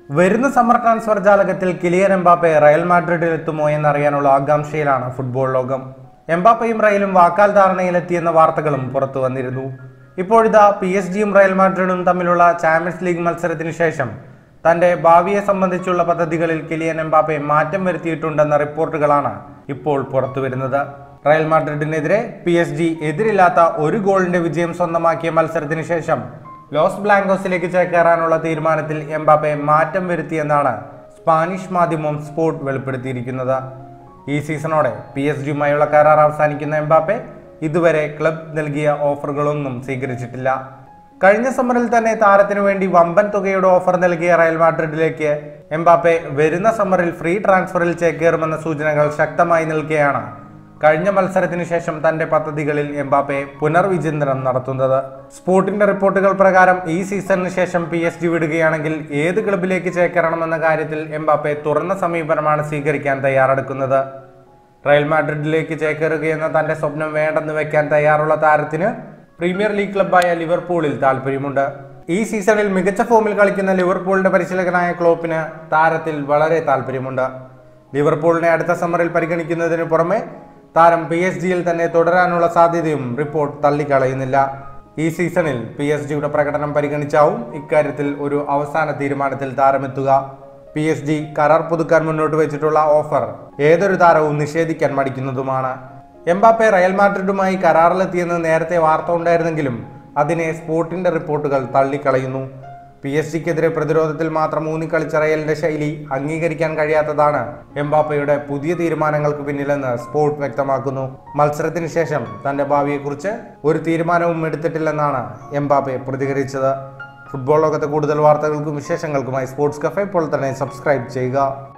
വരുന്ന summer transfer ജാലകത്തിൽ Kylian Mbappe Real മാഡ്രിഡിൽ എത്തുമോ എന്നറിയാനുള്ള ആകാംക്ഷയിലാണ് ഫുട്ബോൾ ലോകം എംബാപ്പയും റയലും വാക്കാൽ ധാരണയിലെത്തിയെന്ന വാർത്തകളും പുറത്തു വന്നിരുന്നു ഇപ്പോഴിതാ പി എസ് ജിയും റയൽ മാഡ്രിഡും തമ്മിലുള്ള ചാമ്പ്യൻസ് ലീഗ് മത്സരത്തിന് ശേഷം തന്റെ ഭാവിയെ സംബന്ധിച്ചുള്ള പദ്ധതികളിൽ കിലിയൻ എംബാപ്പെ മാറ്റം വരുത്തിയിട്ടുണ്ടെന്ന റിപ്പോർട്ടുകളാണ് ഇപ്പോൾ പുറത്തുവരുന്നത് റയൽ മാഡ്രിഡിനെതിരെ പി എസ് ജി എതിരില്ലാത്ത ഒരു ഗോളിന്റെ വിജയം സ്വന്തമാക്കിയ മത്സരത്തിന് ശേഷം ലോസ് ബ്ലാങ്കോസിലേക്ക് ചേക്കേറാനുള്ള തീരുമാനത്തിൽ എംബാപ്പെ മാറ്റം വരുത്തിയെന്നാണ് സ്പാനിഷ് മാധ്യമം സ്പോർട്ട് വെളിപ്പെടുത്തിയിരിക്കുന്നത് ഈ സീസണോടെ പി എസ് ജിയുമായുള്ള കരാർ അവസാനിക്കുന്ന എംബാപ്പെ ഇതുവരെ ക്ലബ് നൽകിയ ഓഫറുകളൊന്നും സ്വീകരിച്ചിട്ടില്ല കഴിഞ്ഞ സമ്മറിൽ തന്നെ താരത്തിനു വേണ്ടി വമ്പൻ തുകയുടെ ഓഫർ നൽകിയ റയൽ മാഡ്രിഡിലേക്ക് എംബാപ്പെ വരുന്ന സമ്മറിൽ ഫ്രീ ട്രാൻസ്ഫറിൽ ചേക്കേറുമെന്ന സൂചനകൾ ശക്തമായി നിൽക്കെയാണ് കഴിഞ്ഞ മത്സരത്തിന് ശേഷം തന്റെ പദ്ധതികളിൽ എംബാപ്പെ പുനർവിചിന്തനം നടത്തുന്നത് സ്പോർട്ടിന്റെ റിപ്പോർട്ടുകൾ പ്രകാരം ഈ സീസണിന് ശേഷം പി എസ് ജി വിടുകയാണെങ്കിൽ ഏത് ക്ലബിലേക്ക് ചേക്കേറണമെന്ന കാര്യത്തിൽ എംബാപ്പെ തുറന്ന സമീപനമാണ് സ്വീകരിക്കാൻ തയ്യാറെടുക്കുന്നത് റയൽ മാഡ്രിഡിലേക്ക് ചേക്കേറുകയെന്ന തന്റെ സ്വപ്നം വേണ്ടെന്ന് വെക്കാൻ തയ്യാറുള്ള താരത്തിന് പ്രീമിയർ ലീഗ് ക്ലബായ ലിവർപൂളിൽ താല്പര്യമുണ്ട് ഈ സീസണിൽ മികച്ച ഫോമിൽ കളിക്കുന്ന ലിവർപൂളിന്റെ പരിശീലകനായ ക്ലോപ്പിന് താരത്തിൽ വളരെ താല്പര്യമുണ്ട് ലിവർപൂളിനെ അടുത്ത സമ്മറിൽ പരിഗണിക്കുന്നതിന് പുറമെ താരം പി എസ് ജിയിൽ തന്നെ തുടരാനുള്ള സാധ്യതയും റിപ്പോർട്ട് തള്ളിക്കളയുന്നില്ല ഈ സീസണിൽ പി എസ് ജിയുടെ പ്രകടനം പരിഗണിച്ചാവും ഇക്കാര്യത്തിൽ ഒരു അവസാന തീരുമാനത്തിൽ താരമെത്തുക പി എസ് ജി കരാർ പുതുക്കാൻ മുന്നോട്ട് വെച്ചിട്ടുള്ള ഓഫർ ഏതൊരു താരവും നിഷേധിക്കാൻ മടിക്കുന്നതുമാണ് എംബാപ്പെ റയൽ മാഡ്രിഡുമായി കരാറിലെത്തിയെന്ന് നേരത്തെ വാർത്ത ഉണ്ടായിരുന്നെങ്കിലും അതിനെ സ്പോർട്ടിന്റെ റിപ്പോർട്ടുകൾ തള്ളിക്കളയുന്നു പി എസ് ജിക്കെതിരെ പ്രതിരോധത്തിൽ മാത്രം ഊന്നിക്കളിച്ച റയലിന്റെ ശൈലി അംഗീകരിക്കാൻ കഴിയാത്തതാണ് എംബാപ്പയുടെ പുതിയ തീരുമാനങ്ങൾക്ക് പിന്നിലെന്ന് സ്പോർട്ട് വ്യക്തമാക്കുന്നു മത്സരത്തിന് ശേഷം തന്റെ ഭാവിയെക്കുറിച്ച് ഒരു തീരുമാനവും എടുത്തിട്ടില്ലെന്നാണ് എംബാപ്പെ പ്രതികരിച്ചത് ഫുട്ബോൾ ലോകത്തെ കൂടുതൽ വാർത്തകൾക്കും വിശേഷങ്ങൾക്കുമായി സ്പോർട്സ് കഫേ ഇപ്പോൾ തന്നെ സബ്സ്ക്രൈബ് ചെയ്യുക